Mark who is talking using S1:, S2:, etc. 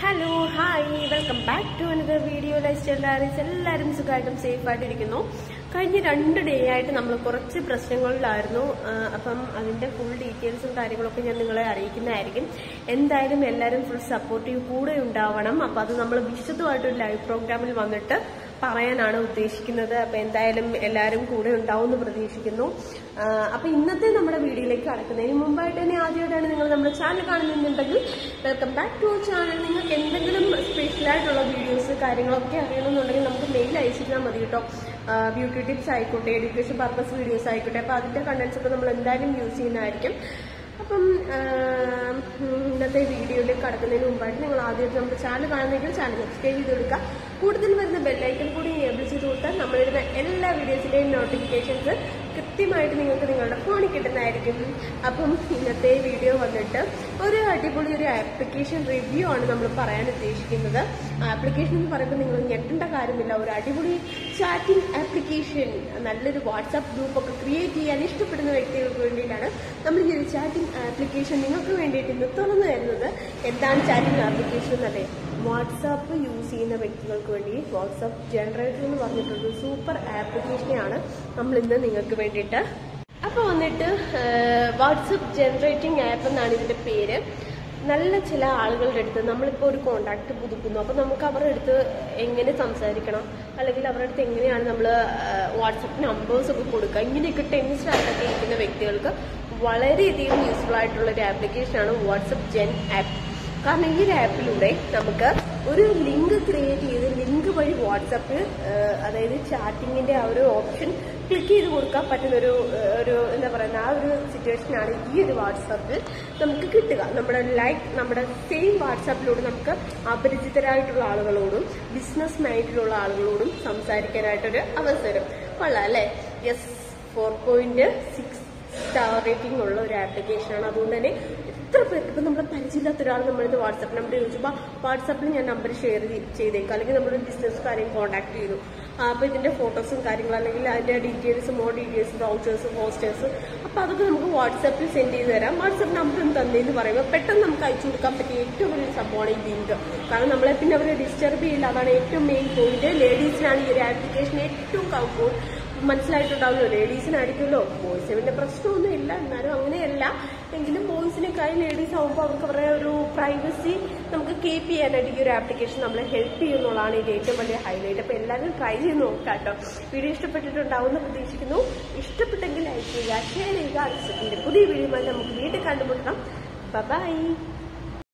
S1: hello hi welcome back to another video lifestyle diaries എല്ലാവരും സുഖമായിട്ടും safe ആയിട്ടിരിക്കുന്നു കഴിഞ്ഞ രണ്ട് ഡേ ആയിട്ട് നമ്മൾ കുറച്ച് പ്രശ്നങ്ങളിലായിരുന്നു ആ, അപ്പം അതിന്റെ ഫുൾ ഡീറ്റെയിൽസും കാര്യങ്ങളൊക്കെ ഞാൻ നിങ്ങളെ അറിയിക്കുന്നതായിരിക്കും എന്തായാലും എല്ലാവരും ഫുൾ സപ്പോർട്ടീവ് കൂടെ ഉണ്ടാവണം അപ്പം അത് നമ്മൾ വിശദമായിട്ടൊരു ലൈവ് പ്രോഗ്രാമിൽ വന്നിട്ട് പറയാനാണ് ഉദ്ദേശിക്കുന്നത് അപ്പൊ എന്തായാലും എല്ലാവരും കൂടെ ഉണ്ടാവും എന്ന് പ്രതീക്ഷിക്കുന്നു ആ, അപ്പൊ ഇന്നത്തെ നമ്മുടെ വീഡിയോയിലേക്ക് കടക്കുന്നതിന് മുമ്പായിട്ട് തന്നെ ആദ്യമായിട്ടാണ് നിങ്ങൾ നമ്മുടെ ചാനൽ കാണുന്നുണ്ടെങ്കിൽ വെൽക്കം ബാക്ക് ടു ചാനൽ നിങ്ങൾക്ക് എന്തെങ്കിലും സ്പെഷ്യൽ ആയിട്ടുള്ള വീഡിയോസ് കാര്യങ്ങളൊക്കെ അറിയണമെന്നുണ്ടെങ്കിൽ നമുക്ക് മെയിൽ അയച്ചിരുന്നാൽ മതി കേട്ടോ ബ്യൂട്ടി ടിപ്സ് ആയിക്കോട്ടെ എഡ്യൂക്കേഷൻ പർപ്പസ് വീഡിയോസ് ആയിക്കോട്ടെ അപ്പൊ അതിന്റെ കണ്ടന്റ്സ് ഒക്കെ നമ്മൾ എന്തായാലും യൂസ് ചെയ്യുന്നതായിരിക്കും അപ്പം ആ, ഉം, ഇന്നത്തെ വീഡിയോയിലേക്ക് കടക്കുന്നതിന് മുമ്പായിട്ട് നിങ്ങൾ ആദ്യമായിട്ട് നമ്മുടെ ചാനൽ കാണുന്നെങ്കിൽ ചാനൽ സബ്സ്ക്രൈബ് ചെയ്ത് കൊടുക്കുക കൂടുതൽ വരുന്ന ബെല്ലൈക്കൺ കൂടി എനേബിൾ ചെയ്ത് കൊടുത്താൽ നമ്മളിടുന്ന എല്ലാ വീഡിയോസിന്റെയും നോട്ടിഫിക്കേഷൻസ് കൃത്യമായിട്ട് നിങ്ങൾക്ക് നിങ്ങളുടെ ഫോണിൽ കിട്ടുന്നതായിരിക്കും അപ്പം ഇന്നത്തെ വീഡിയോ വന്നിട്ട് ഒരു അടിപൊളി ഒരു ആപ്ലിക്കേഷൻ റിവ്യൂ ആണ് നമ്മൾ പറയാൻ ഉദ്ദേശിക്കുന്നത് ആപ്ലിക്കേഷൻ എന്ന് പറയുമ്പോൾ നിങ്ങൾ ഞെട്ടേണ്ട കാര്യമില്ല ഒരു അടിപൊളി ചാറ്റിംഗ് ആപ്ലിക്കേഷൻ നല്ലൊരു വാട്സാപ്പ് ഗ്രൂപ്പ് ഒക്കെ ക്രിയേറ്റ് ചെയ്യാൻ ഇഷ്ടപ്പെടുന്ന വ്യക്തികൾക്ക് വേണ്ടിയിട്ടാണ് നമ്മൾ ഈ ഒരു ചാറ്റിംഗ് ആപ്ലിക്കേഷൻ നിങ്ങൾക്ക് വേണ്ടിയിട്ട് ഇന്ന് തുറന്നു തരുന്നത് എന്താണ് ചാറ്റിംഗ് ആപ്ലിക്കേഷൻ എന്നല്ലേ വാട്സാപ്പ് യൂസ് ചെയ്യുന്ന വ്യക്തികൾക്ക് വേണ്ടി വാട്സാപ്പ് ജനറേറ്റർ എന്ന് പറഞ്ഞിട്ടൊരു സൂപ്പർ ആപ്ലിക്കേഷനെയാണ് നമ്മൾ ഇന്ന് നിങ്ങൾക്ക് വേണ്ടിയിട്ട് അപ്പൊ വന്നിട്ട് വാട്സപ്പ് ജനറേറ്റിംഗ് ആപ്പ് എന്നാണ് ഇതിന്റെ പേര് നല്ല ചില ആളുകളുടെ അടുത്ത് നമ്മളിപ്പോൾ ഒരു കോണ്ടാക്ട് പുതുക്കുന്നു അപ്പോൾ നമുക്ക് അവരുടെ അടുത്ത് എങ്ങനെ സംസാരിക്കണം അല്ലെങ്കിൽ അവരുടെ അടുത്ത് എങ്ങനെയാണ് നമ്മൾ വാട്സപ്പ് നമ്പേഴ്സ് ഒക്കെ കൊടുക്കുക ഇങ്ങനെയൊക്കെ ടെൻഷൻ ആയിട്ടൊക്കെ ഇരിക്കുന്ന വ്യക്തികൾക്ക് വളരെയധികം യൂസ്ഫുൾ ആയിട്ടുള്ള ഒരു ആപ്ലിക്കേഷനാണ് വാട്സപ്പ് ജെൻ ആപ്പ് കാരണം ഈ ഒരു ആപ്പിലൂടെ നമുക്ക് ഒരു ലിങ്ക് ക്രിയേറ്റ് ചെയ്ത് ലിങ്ക് വഴി വാട്സപ്പിൽ അതായത് ചാറ്റിങ്ങിന്റെ ആ ഒരു ഓപ്ഷൻ ക്ലിക്ക് ചെയ്ത് കൊടുക്കാൻ പറ്റുന്ന ഒരു ഏഹ്, ഒരു എന്താ പറയുന്ന ആ ഒരു സിറ്റുവേഷനാണ് ഈ ഒരു വാട്സപ്പിൽ നമുക്ക് കിട്ടുക നമ്മുടെ ലൈക്ക് നമ്മുടെ സെയിം വാട്സാപ്പിലൂടെ നമുക്ക് അപരിചിതരായിട്ടുള്ള ആളുകളോടും ബിസിനസ് മൈൻഡിലുള്ള ആളുകളോടും സംസാരിക്കാനായിട്ടൊരു അവസരം കൊള്ളാം അല്ലേ yes four point six star rating ഉള്ള ഒരു ആപ്ലിക്കേഷനാണ് അതുകൊണ്ട് തന്നെ എത്ര പേർക്ക് ഇപ്പം നമ്മുടെ പരിചയമില്ലാത്ത ഒരാൾ നമ്മളിത് വാട്സപ്പ് നമ്പർ ചോദിച്ചപ്പോൾ വാട്സാപ്പിൽ ഞാൻ നമ്പർ ഷെയർ ചെയ്തേക്കാം അല്ലെങ്കിൽ നമ്മുടെ ബിസിനസ് കാര്യം കോൺടാക്ട് ചെയ്തു അപ്പോൾ ഇതിന്റെ ഫോട്ടോസും കാര്യങ്ങളും അല്ലെങ്കിൽ അതിന്റെ details more details vouchers posters അപ്പോൾ അതൊക്കെ നമുക്ക് വാട്സാപ്പിൽ സെൻഡ് ചെയ്ത് തരാം വാട്സാപ്പ് നമ്പർ തന്നേന്ന് പറയുമ്പോൾ പെട്ടെന്ന് നമുക്ക് അയച്ചു കൊടുക്കാൻ പറ്റിയ ഏറ്റവും വലിയ സംഭവമാണ് ഈ ലിങ്ക് കാരണം നമ്മളെ പിന്നെ അവർ ഡിസ്റ്റർബ് ചെയ്യില്ല അതാണ് ഏറ്റവും മെയിൻ പോയിന്റ് ലേഡീസിനാണ് ഈ ഒരു ആപ്ലിക്കേഷൻ ഏറ്റവും കംഫോർട്ട് മനസ്സിലായിട്ടുണ്ടാവുമല്ലോ ലേഡീസിനായിരിക്കുമല്ലോ ബോയ്സിന് പിന്നെ പ്രശ്നമൊന്നും ഇല്ല എന്നാലും അങ്ങനെയല്ല എങ്കിലും ബോയ്സിനേക്കാൾ ലേഡീസ് ആകുമ്പോൾ അവർക്ക് അവരുടെ ഒരു പ്രൈവസി നമുക്ക് കീപ്പ് ചെയ്യാനായിട്ട് ഈ ഒരു ആപ്ലിക്കേഷൻ നമ്മളെ ഹെൽപ്പ് ചെയ്യുന്നുള്ളതാണ് ഇതിന്റെ ഏറ്റവും വലിയ ഹൈലൈറ്റ് അപ്പൊ എല്ലാവരും ട്രൈ ചെയ്ത് നോക്കാം കേട്ടോ വീഡിയോ ഇഷ്ടപ്പെട്ടിട്ടുണ്ടാവുമെന്ന് പ്രതീക്ഷിക്കുന്നു ഇഷ്ടപ്പെട്ടെങ്കിൽ ലൈക്ക് ചെയ്യുക ഷെയർ ചെയ്യുക അടുത്ത പുതിയ വീഡിയോ നമുക്ക് വീണ്ടും കണ്ടുമുട്ടണം ബൈ